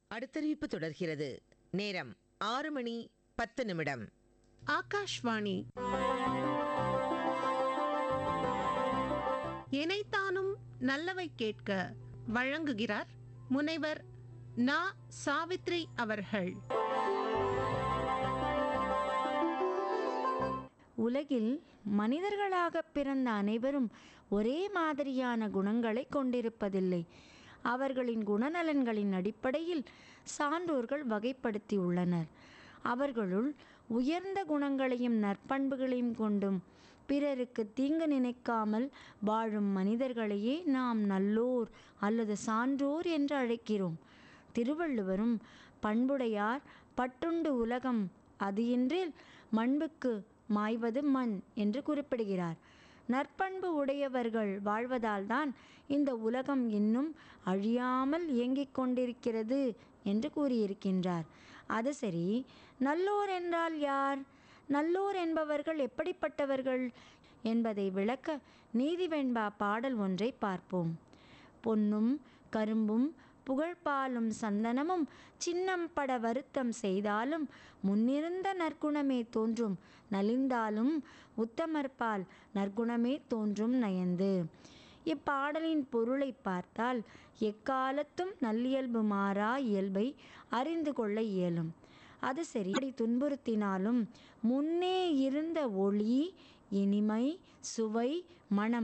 அடுத்தறிவிப்பு தொடர்கிறது நேரம் ஆறு மணி பத்து நிமிடம் ஆகாஷ்வாணி இணைத்தானும் நல்லவை கேட்க வழங்குகிறார் முனைவர் நா சாவித்ரி அவர்கள் உலகில் மனிதர்களாக பிறந்த அனைவரும் ஒரே மாதிரியான குணங்களை கொண்டிருப்பதில்லை அவர்களின் குணநலன்களின் அடிப்படையில் சான்றோர்கள் வகைப்படுத்தியுள்ளனர் அவர்களுள் உயர்ந்த குணங்களையும் நற்பண்புகளையும் கொண்டும் பிறருக்கு தீங்கு நினைக்காமல் வாழும் மனிதர்களையே நாம் நல்லோர் அல்லது சான்றோர் என்று அழைக்கிறோம் திருவள்ளுவரும் பண்புடையார் பட்டுண்டு உலகம் அது இன்றில் மண்புக்கு மாய்வது மண் என்று குறிப்பிடுகிறார் நற்பண்பு உடையவர்கள் வாழ்வதால்தான் இந்த உலகம் இன்னும் அழியாமல் இயங்கிக் கொண்டிருக்கிறது என்று கூறியிருக்கின்றார் அது சரி நல்லோர் என்றால் யார் நல்லோர் என்பவர்கள் எப்படிப்பட்டவர்கள் என்பதை விளக்க நீதிவெண்பா பாடல் ஒன்றை பார்ப்போம் பொன்னும் கரும்பும் புகழ்பாலும் சந்தனமும் சின்னம் பட வருத்தம் செய்தாலும் முன்னிருந்த நற்குணமே தோன்றும் நலிந்தாலும் உத்தமர்பால் நற்குணமே தோன்றும் நயந்து இப்பாடலின் பொருளை பார்த்தால் எக்காலத்தும் நல்லியல்பு மாறா இயல்பை அறிந்து கொள்ள இயலும் அது சரி அப்படி துன்புறுத்தினாலும் முன்னே இருந்த ஒளி இனிமை சுவை மனம்